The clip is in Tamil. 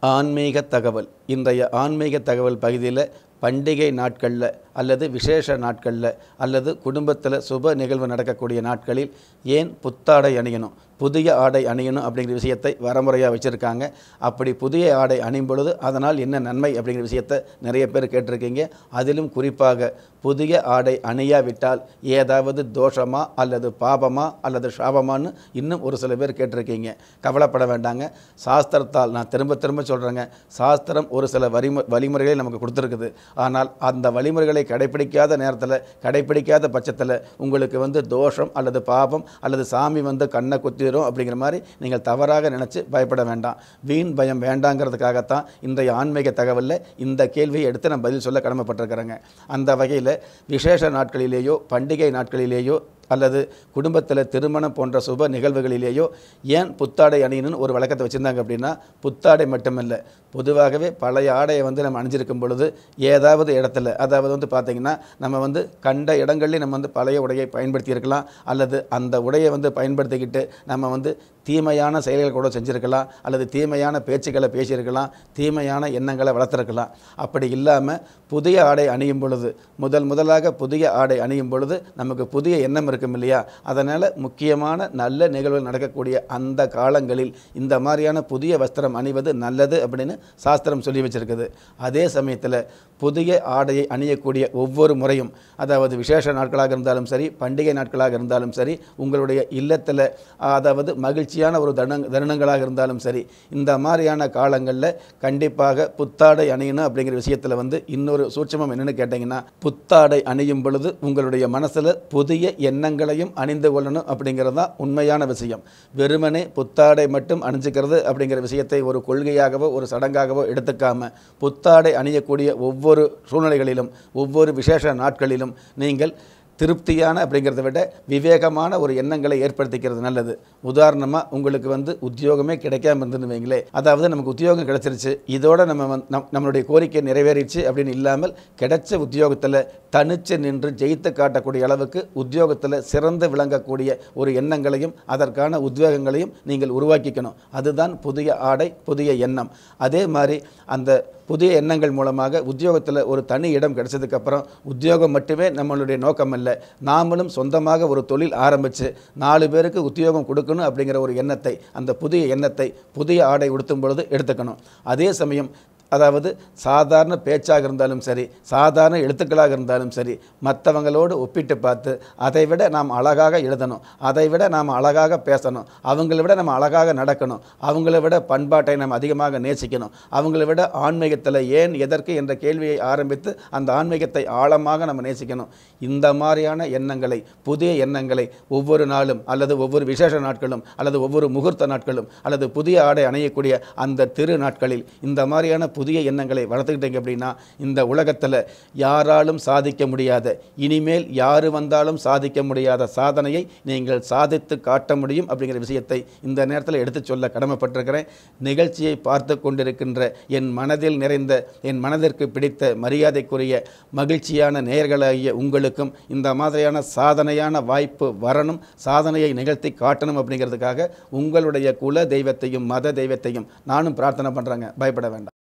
ஆன்மீக தகவல் இன்றைய ஆன்மீக தகவல் பகுதியில் பண்டிகை நாட்களில் அல்லது விசேஷ நாட்களில் அல்லது குடும்பத்தில் சுப நிகழ்வு நடக்கக்கூடிய நாட்களில் ஏன் புத்தாடை அணியணும் புதிய ஆடை அணியணும் அப்படிங்கிற விஷயத்தை வரமுறையாக வச்சுருக்காங்க அப்படி புதிய ஆடை அணியும் பொழுது அதனால் என்ன நன்மை அப்படிங்கிற விஷயத்தை நிறைய பேர் கேட்டிருக்கீங்க அதிலும் குறிப்பாக புதிய ஆடை அணியாவிட்டால் ஏதாவது தோஷமா அல்லது பாபமா அல்லது சாபமான்னு இன்னும் ஒரு சில பேர் கேட்டிருக்கீங்க கவலைப்பட வேண்டாங்க சாஸ்திரத்தால் நான் திரும்ப திரும்ப சொல்கிறேங்க சாஸ்திரம் ஒரு சில வரிமு வழிமுறைகளை நமக்கு கொடுத்துருக்குது ஆனால் அந்த வழிமுறைகளை கடைப்பிடிக்காத நேரத்தில் கடைப்பிடிக்காத பட்சத்தில் உங்களுக்கு வந்து தோஷம் அல்லது பாபம் அல்லது சாமி வந்து கண்ணை குத்திரும் அப்படிங்கிற மாதிரி நீங்கள் தவறாக நினச்சி பயப்பட வேண்டாம் வீண் பயம் வேண்டாங்கிறதுக்காகத்தான் இன்றைய ஆன்மீக தகவலில் இந்த கேள்வியை எடுத்து நான் பதில் சொல்ல கடமைப்பட்டிருக்கிறேங்க அந்த வகையில் விசேஷ நாட்களிலேயோ பண்டிகை நாட்களிலேயோ அல்லது குடும்பத்தில் திருமணம் போன்ற சுப நிகழ்வுகளிலேயோ ஏன் புத்தாடை அணியணும்னு ஒரு வழக்கத்தை வச்சுருந்தாங்க அப்படின்னா புத்தாடை மட்டுமல்ல பொதுவாகவே பழைய ஆடையை வந்து நம்ம அணிஞ்சிருக்கும் பொழுது ஏதாவது இடத்துல அதாவது வந்து பார்த்திங்கன்னா நம்ம வந்து கண்ட இடங்கள்லேயும் நம்ம வந்து பழைய உடையை பயன்படுத்தி இருக்கலாம் அல்லது அந்த உடையை வந்து பயன்படுத்திக்கிட்டு நம்ம வந்து தீமையான செயல்கள் கூட செஞ்சுருக்கலாம் அல்லது தீமையான பேச்சுக்களை பேசியிருக்கலாம் தீமையான எண்ணங்களை வளர்த்துருக்கலாம் அப்படி இல்லாமல் புதிய ஆடை அணியும் பொழுது முதல் முதலாக புதிய ஆடை அணியும் பொழுது நமக்கு புதிய எண்ணம் இருக்கும் இல்லையா அதனால் முக்கியமான நல்ல நிகழ்வுகள் நடக்கக்கூடிய அந்த காலங்களில் இந்த மாதிரியான புதிய வஸ்திரம் அணிவது நல்லது அப்படின்னு சாஸ்திரம் சொல்லி வச்சிருக்குது அதே சமயத்தில் புதிய ஆடையை அணியக்கூடிய ஒவ்வொரு முறையும் அதாவது விசேஷ நாட்களாக இருந்தாலும் சரி பண்டிகை நாட்களாக இருந்தாலும் சரி உங்களுடைய இல்லத்தில் அதாவது மகிழ்ச்சியான ஒரு தருணங் தருணங்களாக இருந்தாலும் சரி இந்த மாதிரியான காலங்களில் கண்டிப்பாக புத்தாடை அணியணும் அப்படிங்கிற விஷயத்தில் வந்து இன்னொரு சூட்சமம் என்னென்னு கேட்டிங்கன்னா புத்தாடை அணியும் பொழுது உங்களுடைய மனசில் புதிய எண்ணங்களையும் அணிந்து கொள்ளணும் அப்படிங்கிறது தான் உண்மையான விஷயம் வெறுமனே புத்தாடை மட்டும் அணிஞ்சுக்கிறது அப்படிங்கிற விஷயத்தை ஒரு கொள்கையாகவோ ஒரு சடங்காகவோ எடுத்துக்காம புத்தாடை அணியக்கூடிய ஒவ்வொரு சூழ்நிலைகளிலும் ஒவ்வொரு விசேஷ நாட்களிலும் நீங்கள் திருப்தியான அப்படிங்கிறத விட விவேகமான ஒரு எண்ணங்களை ஏற்படுத்திக்கிறது நல்லது உதாரணமாக உங்களுக்கு வந்து உத்தியோகமே கிடைக்காம இருந்துன்னு வைங்களே அதாவது நமக்கு உத்தியோகம் கிடைச்சிருச்சு இதோட நம்ம வந்து நம் நம்மளுடைய கோரிக்கை நிறைவேறிச்சு அப்படின்னு இல்லாமல் கிடைச்ச உத்தியோகத்தில் தனிச்சு நின்று ஜெயித்து காட்டக்கூடிய அளவுக்கு உத்தியோகத்தில் சிறந்து விளங்கக்கூடிய ஒரு எண்ணங்களையும் அதற்கான உத்வேகங்களையும் நீங்கள் உருவாக்கிக்கணும் அதுதான் புதிய ஆடை புதிய எண்ணம் அதே மாதிரி அந்த புதிய எண்ணங்கள் மூலமாக உத்தியோகத்தில் ஒரு தனி இடம் கிடைச்சதுக்கப்புறம் உத்தியோகம் மட்டுமே நம்மளுடைய நோக்கம் அல்ல நாமளும் சொந்தமாக ஒரு தொழில் ஆரம்பித்து நாலு பேருக்கு உத்தியோகம் கொடுக்கணும் அப்படிங்கிற ஒரு எண்ணத்தை அந்த புதிய எண்ணத்தை புதிய ஆடை உடுத்தும் பொழுது எடுத்துக்கணும் அதே சமயம் அதாவது சாதாரண பேச்சாக இருந்தாலும் சரி சாதாரண எழுத்துக்களாக இருந்தாலும் சரி மற்றவங்களோடு ஒப்பிட்டு பார்த்து அதை விட நாம் அழகாக எழுதணும் அதை விட நாம் அழகாக பேசணும் அவங்கள விட நம்ம அழகாக நடக்கணும் அவங்கள விட பண்பாட்டை நாம் அதிகமாக நேசிக்கணும் அவங்கள விட ஆன்மீகத்தில் ஏன் எதற்கு என்ற கேள்வியை ஆரம்பித்து அந்த ஆன்மீகத்தை ஆழமாக நம்ம நேசிக்கணும் இந்த மாதிரியான எண்ணங்களை புதிய எண்ணங்களை ஒவ்வொரு நாளும் அல்லது ஒவ்வொரு விசேஷ நாட்களும் அல்லது ஒவ்வொரு முகூர்த்த நாட்களும் அல்லது புதிய ஆடை அணியக்கூடிய அந்த திரு நாட்களில் இந்த மாதிரியான புதிய எண்ணங்களை வளர்த்துக்கிட்டீங்க அப்படின்னா இந்த உலகத்தில் யாராலும் சாதிக்க முடியாத இனிமேல் யார் வந்தாலும் சாதிக்க முடியாத சாதனையை நீங்கள் சாதித்து காட்ட முடியும் அப்படிங்கிற விஷயத்தை இந்த நேரத்தில் எடுத்துச் சொல்ல கடமைப்பட்டிருக்கிறேன் நிகழ்ச்சியை பார்த்து கொண்டிருக்கின்ற என் மனதில் நிறைந்த என் மனதிற்கு பிடித்த மரியாதைக்குரிய மகிழ்ச்சியான நேயர்களாகிய உங்களுக்கும் இந்த மாதிரியான சாதனையான வாய்ப்பு வரணும் சாதனையை நிகழ்த்தி காட்டணும் அப்படிங்கிறதுக்காக உங்களுடைய குல தெய்வத்தையும் மத தெய்வத்தையும் நானும் பிரார்த்தனை பண்ணுறேங்க பயப்பட வேண்டாம்